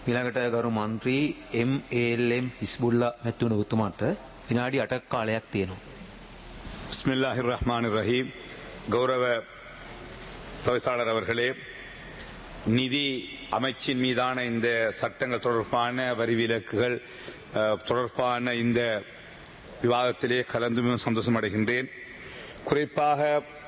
ඊළඟට ගරු මන්ත්‍රී MALM හිස්බුල්ලා මැතිවුණ ඔබතුමාට විනාඩි 8ක් කාලයක් තියෙනවා. பிஸ்மில்லாஹிர் ரஹ்மானிர் ரஹீம் கௌரவ தவிசாளர் அவர்களே நிதி அமைச்சின் மீதான இந்த சட்டங்கள் தொடர்பான வரி விலக்குகள் அஹ், தொடர்பான இந்த விவாதத்திலே கலந்து மிகவும் சந்தோஷம் அடைகின்றேன் குறிப்பாக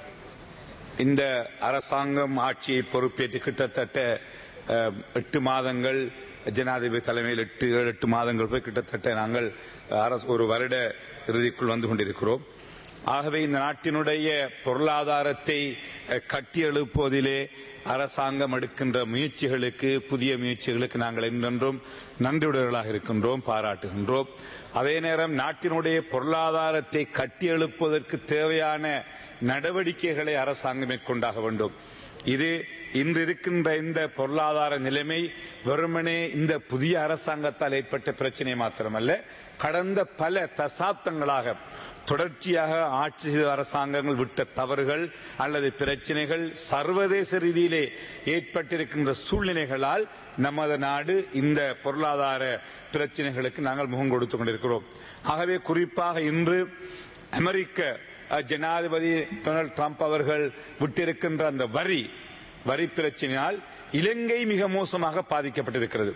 இந்த அரசாங்கம் ஆட்சியை பொறுப்பேற்று கிட்டத்தட்ட அஹ், எட்டு மாதங்கள் ஜனாதிபதி தலைமையில் எட்டு ஏழு எட்டு மாதங்கள் போய் கிட்டத்தட்ட நாங்கள் அரசு ஒரு வருட இறுதிக்குள் வந்து கொண்டிருக்கிறோம் ஆகவே இந்த நாட்டினுடைய பொருளாதாரத்தை அஹ், கட்டியெழுப்புவதிலே அரசாங்கம் எடுக்கின்ற முயற்சிகளுக்கு புதிய முயற்சிகளுக்கு நாங்கள் என்றென்றும் நன்றியுடையவர்களாக இருக்கின்றோம் பாராட்டுகின்றோம் அதே நேரம் நாட்டினுடைய பொருளாதாரத்தை கட்டியெழுப்புவதற்கு தேவையான நடவடிக்கைகளை அரசாங்கம் மேற்கொண்டாக வேண்டும் இது இன்று இருக்கின்ற இந்த பொருளாதார நிலைமை வெறுமனே இந்த புதிய அரசாங்கத்தால் ஏற்பட்ட பிரச்சனை மாத்திரமல்ல கடந்த பல தசாப்தங்களாக தொடர்ச்சியாக ஆட்சி செய்த அரசாங்கங்கள் விட்ட தவறுகள் அல்லது பிரச்சனைகள் சர்வதேச ரீதியிலே ஏற்பட்டிருக்கின்ற சூழ்நிலைகளால் நமது நாடு இந்த பொருளாதார பிரச்சனைகளுக்கு நாங்கள் முகம் கொடுத்து கொண்டிருக்கிறோம் ஆகவே குறிப்பாக இன்று அமெரிக்க அஹ், ஜனாதிபதி டொனால்ட் ட்ரம்ப் அவர்கள் விட்டிருக்கின்ற அந்த வரி வரி பிரச்சனையால் இலங்கை மிக மோசமாக பாதிக்கப்பட்டிருக்கிறது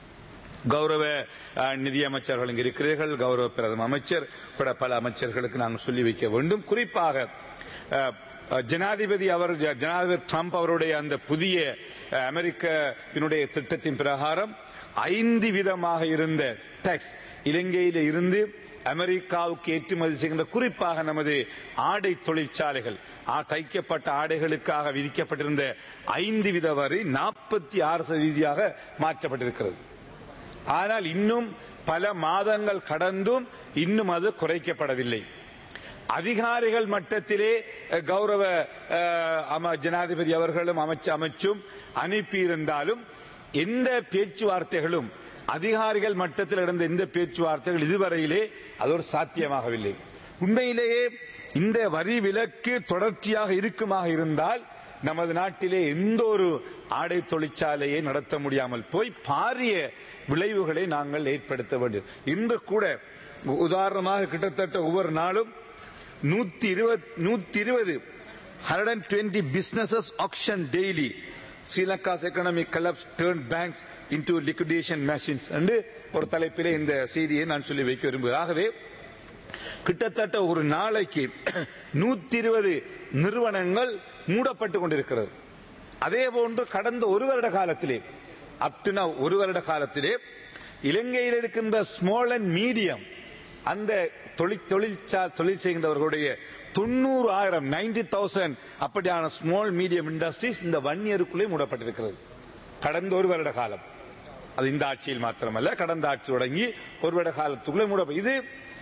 கௌரவ அஹ், நிதியமைச்சர்கள் இங்கு இருக்கிறீர்கள் கௌரவ பிரதம அமைச்சர் உட்பட பல அமைச்சர்களுக்கு நாங்கள் சொல்லி வைக்க வேண்டும் குறிப்பாக அஹ், அஹ், ஜனாதிபதி அவர் ஜ- ஜனாதிபதி ட்ரம்ப் அவருடைய அந்த புதிய அஹ், அமெரிக்கவினுடைய திட்டத்தின் பிரகாரம் ஐந்து விதமாக இருந்த டாக்ஸ் இலங்கையில இருந்து அமெரிக்காவுக்கு ஏற்றுமதி செய்கின்ற குறிப்பாக நமது ஆடை தொழிற்சாலைகள் ஆ, தைக்கப்பட்ட ஆடைகளுக்காக விதிக்கப்பட்டிருந்த ஐந்து வித வரி நாற்பத்தி ஆறு சதவீதியாக மாற்றப்பட்டிருக்கிறது ஆனால் இன்னும் பல மாதங்கள் கடந்தும் இன்னும் அது குறைக்கப்படவில்லை அதிகாரிகள் மட்டத்திலே அஹ், கௌரவ அஹ், அம- ஜனாதிபதி அவர்களும் அமைச்சு அமைச்சும் அனுப்பியிருந்தாலும் எந்த பேச்சுவார்த்தைகளும் அதிகாரிகள் மட்டத்தில் இருந்த எந்த பேச்சுவார்த்தைகள் இதுவரையிலே அது ஒரு சாத்தியமாகவில்லை உண்மையிலேயே இந்த வரி விலக்கு தொடர்ச்சியாக இருக்குமாக இருந்தால் நமது நாட்டிலே எந்த ஒரு ஆடை தொழிற்சாலையை நடத்த முடியாமல் போய் பாரிய விளைவுகளை நாங்கள் ஏற்படுத்த வேண்டும் இன்று கூட உ- உதாரணமாக கிட்டத்தட்ட ஒவ்வொரு நாளும் நூத்தி இருபது நூத்தி இருபது hundred and twenty businesses action daily Sri Lanka's economic collapse turn banks into liquidation machines என்று ஒரு தலைப்பிலே இந்த செய்தியை நான் சொல்லி வைக்க விரும்புகிறேன் ஆகவே கிட்டத்தட்ட ஒரு நாளைக்கு நூத்தி இருபது நிறுவனங்கள் மூடப்பட்டு கொண்டிருக்கிறது அதே போன்று கடந்த ஒரு வருட காலத்திலே அப்டினா ஒரு வருட காலத்திலே இலங்கையில் இருக்கின்ற ஸ்மால் அண்ட் மீடியம் அந்த தொழில் தொழிற்சா தொழில் செய்கின்றவர்களுடைய தொண்ணூறு ஆயிரம் நைன்டி தௌசண்ட் அப்படியான ஸ்மால் மீடியம் இண்டஸ்ட்ரீஸ் இந்த ஒன் இயருக்குள்ளே மூடப்பட்டிருக்கிறது கடந்த ஒரு வருட காலம் அது இந்த ஆட்சியில் மாத்திரமல்ல கடந்த ஆட்சி தொடங்கி ஒரு வருட காலத்துக்குள்ளே மூட இது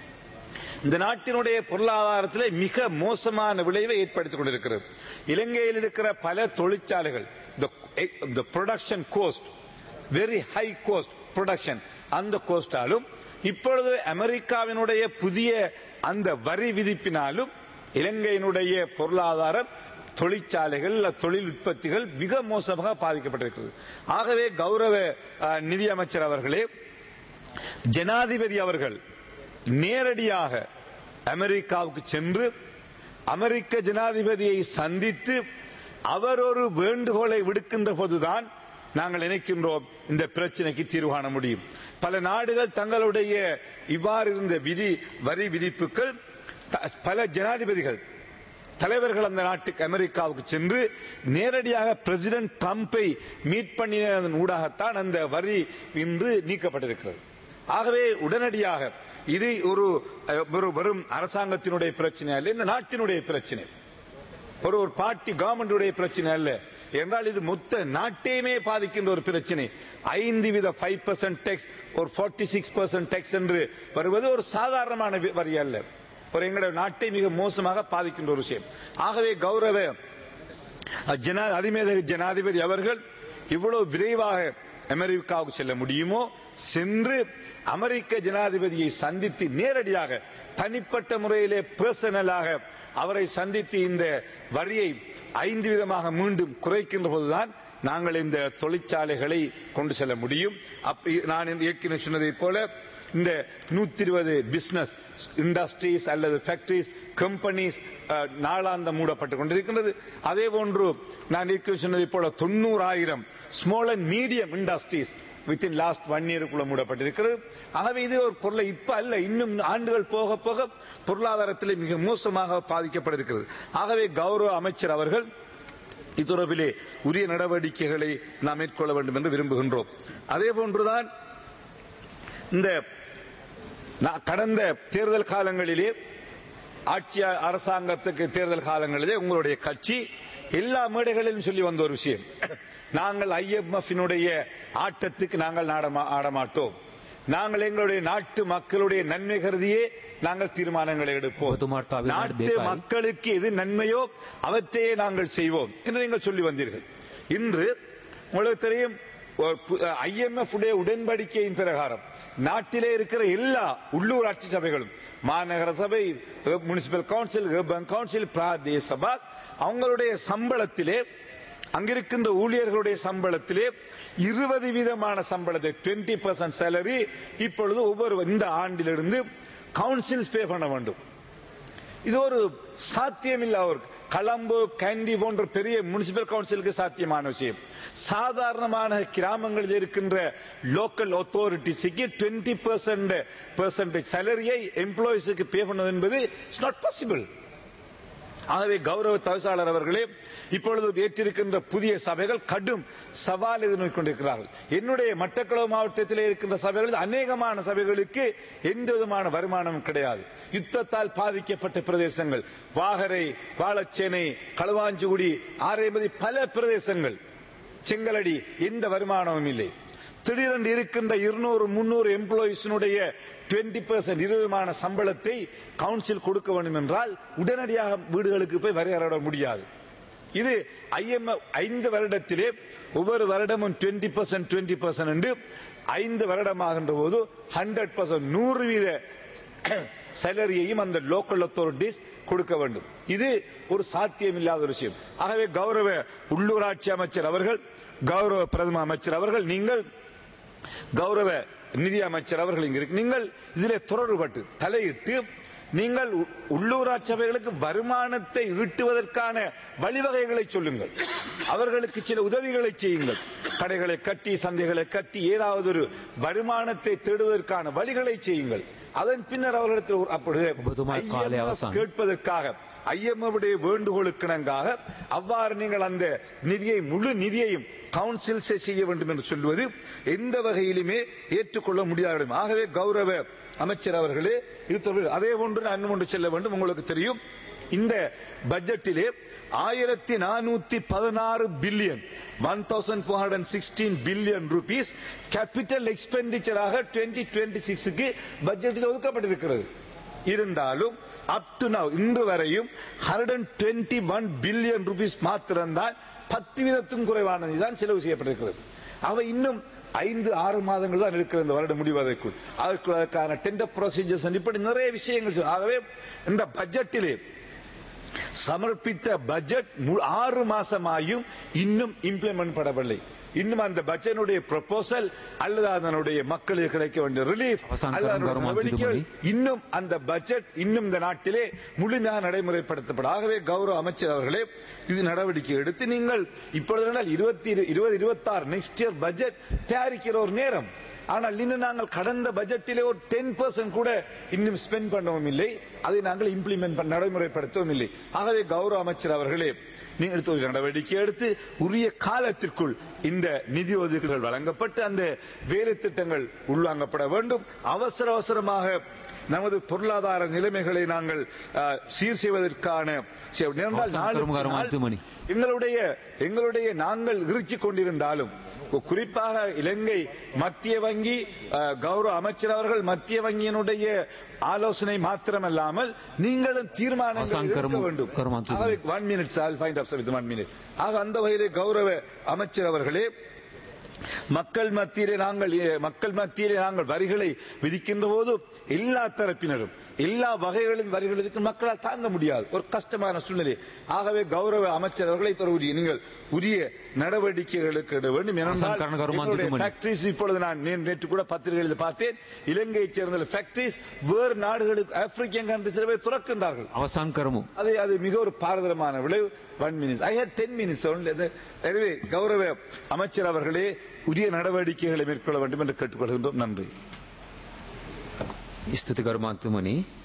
இந்த நாட்டினுடைய பொருளாதாரத்திலே மிக மோசமான விளைவை ஏற்படுத்திக் கொண்டிருக்கிறது இலங்கையில் இருக்கிற பல தொழிற்சாலைகள் the production cost very high cost production அந்த கோஸ்டாலும் இப்பொழுது அமெரிக்காவினுடைய புதிய அந்த வரி விதிப்பினாலும் இலங்கையினுடைய பொருளாதாரம் தொழிற்சாலைகள் தொழில் உற்பத்திகள் மிக மோசமாக பாதிக்கப்பட்டிருக்கிறது ஆகவே கௌரவ அஹ், நிதியமைச்சர் அவர்களே ஜனாதிபதி அவர்கள் நேரடியாக அமெரிக்காவுக்கு சென்று அமெரிக்க ஜனாதிபதியை சந்தித்து அவர் ஒரு வேண்டுகோளை விடுக்கின்ற போதுதான் நாங்கள் நினைக்கின்றோம் இந்த பிரச்சனைக்கு தீர்வு காண முடியும் பல நாடுகள் தங்களுடைய இவ்வாறு இருந்த விதி வரி விதிப்புகள் த- பல ஜனாதிபதிகள் தலைவர்கள் அந்த நாட்டுக்கு அமெரிக்காவுக்கு சென்று நேரடியாக பிரசிடென்ட் ட்ரம்பை மீட் பண்ணினதன் ஊடாகத்தான் அந்த வரி இன்று நீக்கப்பட்டிருக்கிறது ஆகவே உடனடியாக இது ஒரு அஹ், ஒரு வெறும் அரசாங்கத்தினுடைய பிரச்சனை அல்ல இந்த நாட்டினுடைய பிரச்சனை ஒரு ஒரு பார்ட்டி கவர்மெண்டுடைய பிரச்சனை அல்ல என்றால் இது மொத்த நாட்டையுமே பாதிக்கின்ற ஒரு பிரச்சனை ஐந்து வித ஃபைவ் பர்சன்ட் டெக்ஸ் ஒரு ஃபார்ட்டி சிக்ஸ் பர்சன்ட் டெக்ஸ் என்று வருவது ஒரு சாதாரணமான வி- வரி அல்ல ஒரு எங்களுடைய நாட்டை மிக மோசமாக பாதிக்கின்ற ஒரு விஷயம் ஆகவே கௌரவ ஜனா அதிமேதக ஜனாதிபதி அவர்கள் இவ்வளவு விரைவாக அமெரிக்காவுக்கு செல்ல முடியுமோ சென்று அமெரிக்க ஜனாதிபதியை சந்தித்து நேரடியாக தனிப்பட்ட முறையிலே பர்சனலாக அவரை சந்தித்து இந்த வரியை ஐந்து விதமாக மீண்டும் குறைக்கின்ற போதுதான் நாங்கள் இந்த தொழிற்சாலைகளை கொண்டு செல்ல முடியும் அப்ப நான் ஏற்கனவே சொன்னதை போல இந்த நூத்தி இருபது பிசினஸ் இண்டஸ்ட்ரீஸ் அல்லது ஃபேக்டரிஸ் கம்பெனிஸ் நாளாந்தம் மூடப்பட்டுக் கொண்டிருக்கின்றது அதே போன்று நான் ஏற்கனவே சொன்னதை போல தொண்ணூறாயிரம் small and medium industries within last one இயருக்குள்ள மூடப்பட்டிருக்கிறது ஆகவே இது ஒரு பொருளை இப்ப அல்ல இன்னும் ஆண்டுகள் போக போக பொருளாதாரத்தில் மிக மோசமாக பாதிக்கப்பட இருக்கிறது ஆகவே கௌரவ அமைச்சர் அவர்கள் இத்தொடர்பிலே உரிய நடவடிக்கைகளை நாம் மேற்கொள்ள வேண்டும் என்று விரும்புகின்றோம் அதே போன்றுதான் இந்த நா- கடந்த தேர்தல் காலங்களிலே ஆட்சி அரசாங்கத்துக்கு தேர்தல் காலங்களிலே உங்களுடைய கட்சி எல்லா மேடைகளிலும் சொல்லி வந்த ஒரு விஷயம் நாங்கள் ஐஎம்எஃபினுடைய ஆட்டத்துக்கு நாங்கள் நாடமா- ஆடமாட்டோம் நாங்கள் எங்களுடைய நாட்டு மக்களுடைய நன்மை கருதியே நாங்கள் தீர்மானங்களை எடுப்போம் ஒத்துமாட்டா அபிநாடு நாட்டு தேக்காய். மக்களுக்கு எது நன்மையோ அவற்றையே நாங்கள் செய்வோம் என்று நீங்கள் சொல்லி வந்தீர்கள் இன்று உங்களுக்கு தெரியும் ஐஎம்எஃப் உடைய உடன்படிக்கையின் பிரகாரம் நாட்டிலே இருக்கிற எல்லா உள்ளூராட்சி சபைகளும் மாநகர சபை முனிசிபல் கவுன்சில் urban கவுன்சில் பிராதேச சபாஸ் அவங்களுடைய சம்பளத்திலே அங்கிருக்கின்ற ஊழியர்களுடைய சம்பளத்திலே இருபது வீதமான சம்பளத்தை 20% பர்சன்ட் சேலரி இப்பொழுது ஒவ்வொரு இந்த ஆண்டிலிருந்து கவுன்சில்ஸ் பே பண்ண வேண்டும் இது ஒரு சாத்தியமில்ல ஒரு கலம்பு கேண்டி போன்ற பெரிய முனிசிபல் கவுன்சிலுக்கு சாத்தியமான விஷயம் சாதாரணமான கிராமங்களில் இருக்கின்ற லோக்கல் அத்தாரிட்டிஸுக்கு டுவெண்ட்டி பர்சன்ட் பெர்சன்டேஜ் சேலரியை எம்ப்ளாயிஸுக்கு பே பண்ணுவது என்பது இட்ஸ் நாட் பாசிபிள் ஆகவே கௌரவ தவிசாளர் அவர்களே இப்பொழுது ஏற்றிருக்கின்ற புதிய சபைகள் கடும் சவால் எதிர்நோக்கிக் கொண்டிருக்கிறார்கள் என்னுடைய மட்டக்களவு மாவட்டத்திலே இருக்கின்ற சபைகளில் அநேகமான சபைகளுக்கு எந்த விதமான வருமானமும் கிடையாது யுத்தத்தால் பாதிக்கப்பட்ட பிரதேசங்கள் வாகரை வாழச்சேனை களுவாஞ்சிகுடி ஆரைமதி பல பிரதேசங்கள் செங்கலடி எந்த வருமானமும் இல்லை திடீரென்று இருக்கின்ற இருநூறு முன்னூறு எம்ப்ளாயிஸினுடைய டுவெண்ட்டி பெர்சன்ட் இருபதுமான சம்பளத்தை கவுன்சில் கொடுக்க வேண்டும் என்றால் உடனடியாக வீடுகளுக்கு போய் வரையற முடியாது இது ஐஎம்எஃப் ஐந்து வருடத்திலே ஒவ்வொரு வருடமும் டுவெண்ட்டி பர்சன்ட் டுவெண்ட்டி பர்சன்ட் என்று ஐந்து வருடமாகின்ற போது ஹண்ட்ரட் பர்சன்ட் நூறு வீத சேலரியையும் அந்த லோக்கல் அத்தாரிட்டிஸ் கொடுக்க வேண்டும் இது ஒரு சாத்தியமில்லாத ஒரு விஷயம் ஆகவே கௌரவ உள்ளூராட்சி அமைச்சர் அவர்கள் கௌரவ பிரதம அமைச்சர் அவர்கள் நீங்கள் கௌரவ நிதி அமைச்சர் அவர்கள் இங்க இருக்கு நீங்கள் இதிலே தொடர்பட்டு தலையிட்டு நீங்கள் உ- உள்ளூராட்சி சபைகளுக்கு வருமானத்தை ஈட்டுவதற்கான வழிவகைகளை சொல்லுங்கள் அவர்களுக்கு சில உதவிகளை செய்யுங்கள் கடைகளை கட்டி சந்தைகளை கட்டி ஏதாவது ஒரு வருமானத்தை தேடுவதற்கான வழிகளை செய்யுங்கள் அதன் பின்னர் அவர்களிடத்தில் ஒரு ඔබතුමා කාලය அப்படி අවසන්. கேட்பதற்காக ஐஎம்எஃப் வேண்டுகோளுக்கிணங்காக அவ்வாறு நீங்கள் அந்த நிதியை முழு நிதியையும் கவுன்சில் செய்ய வேண்டும் என்று சொல்வது எந்த வகையிலுமே ஏற்றுக்கொள்ள முடியாது ஆகவே கௌரவ அமைச்சர் அவர்களே இது தொடர்பில் அதே போன்று நான் இன்னும் ஒன்று செல்ல வேண்டும் உங்களுக்கு தெரியும் இந்த பட்ஜெட்டிலே ஆயிரத்தி நானூத்தி பதினாறு billion one thousand four hundred sixteen billion rupees capital எக்ஸ்பெண்டிச்சராக டுவெண்ட்டி டுவெண்ட்டி சிக்ஸுக்கு பட்ஜெட்டில் ஒதுக்கப்பட்டிருக்கிறது இருந்தாலும் அப் டு நவ் இன்று வரையும் hundred and twenty one billion rupees மாத்திரம்தான் பத்து வீதத்துக்கும் குறைவானது தான் செலவு செய்யப்பட்டிருக்கிறது அவை இன்னும் ஐந்து ஆறு மாதங்கள் தான் இருக்கிற இந்த வருடம் முடிவதற்குள் அதற்கு அதற்கான டெண்டர் ப்ரொசீஜர்ஸ் இப்படி நிறைய விஷயங்கள் செய்யும். ஆகவே இந்த பட்ஜெட்டிலே சமர்ப்பித்த பட்ஜெட் மு- ஆறு மாசமாயும் இன்னும் இம்ப்ளிமெண்ட் படவில்லை இன்னும் அந்த பட்ஜெட்டுடைய ப்ரொபோசல் அல்லது அதனுடைய மக்களுக்கு கிடைக்க வேண்டிய ரிலீஃப் அவசான் அல்லது அதனுடைய கருமான் நடவடிக்கைகள் திருமணி. இன்னும் அந்த பட்ஜெட் இன்னும் இந்த நாட்டிலே முழுமையாக நடைமுறைப்படுத்தப்படும் ஆகவே கௌரவ அமைச்சர் அவர்களே இது நடவடிக்கை எடுத்து நீங்கள் இப்பொழுது இருபத்தி இருபது இருபத்தாறு நெக்ஸ்ட் இயர் பட்ஜெட் தயாரிக்கிற ஒரு நேரம் ஆனால் இன்னும் நாங்கள் கடந்த பட்ஜெட்டிலே ஒரு டென் பர்சன்ட் கூட இன்னும் ஸ்பெண்ட் பண்ணவும் இல்லை அதை நாங்கள் இம்ப்ளிமெண்ட் பண்ண நடைமுறைப்படுத்தவும் இல்லை ஆகவே கௌரவ அமைச்சர் அவர்களே நீங்கள் எடுத்த ஒரு நடவடிக்கை எடுத்து உரிய காலத்திற்குள் இந்த நிதி ஒதுக்கீடுகள் வழங்கப்பட்டு அந்த வேலை திட்டங்கள் உள்வாங்கப்பட வேண்டும் அவசர அவசரமாக நமது பொருளாதார நிலைமைகளை நாங்கள் அஹ், சீர் செய்வதற்கான செ- ஏனென்றால் அவசரம் நாளுக்கு கருமகரம் நாள் வாழ்த்துமணி. எங்களுடைய எங்களுடைய நாங்கள் இறுக்கிக் கொண்டிருந்தாலும் கு- குறிப்பாக இலங்கை மத்திய வங்கி அஹ், கௌரவ அமைச்சர் அவர்கள் மத்திய வங்கியினுடைய ஆலோசனை மாத்திரமல்லாமல் நீங்களும் தீர்மானங்கள் அவசான் எடுக்க கரும- வேண்டும் கருமாந்து ஆகவே one minute shall wind up with one minute ஆக அந்த வகையிலே கௌரவ அமைச்சர் அவர்களே மக்கள் மத்தியிலே நாங்கள் மக்கள் மத்தியிலே நாங்கள் வரிகளை விதிக்கின்ற போது எல்லா தரப்பினரும் எல்லா வகைகளின் வரிகள் விதிக்க மக்களால் தாங்க முடியாது ஒரு கஷ்டமான சூழ்நிலை ஆகவே கௌரவ அமைச்சர் அவர்களை தர உரிய நீங்கள் உரிய நடவடிக்கைகளுக்கு எடுக்க வேண்டும் அவசான் கருணாகரன் மந்திரி. ஃபேக்டரிஸ் இப்பொழுது நான் நே- நேற்று கூட பத்திரிகைகளில் பார்த்தேன் இலங்கையைச் சேர்ந்த ஃபேக்டரிஸ் வேறு நாடுகளுக்கு ஆப்பிரிக்கன் கண்ட்ரிஸில் போய் துறக்கின்றார்கள் අවසන් කරමු. அது அது மிக ஒரு பாரதமான விளைவு one minutes I had ten minutes எனவே கௌரவ அமைச்சர் அவர்களே உரிய நடவடிக்கைகளை மேற்கொள்ள வேண்டும் என்று கேட்டுக்கொள்கின்றோம் நன்றி ස්තුති කර්මාන්තුමනි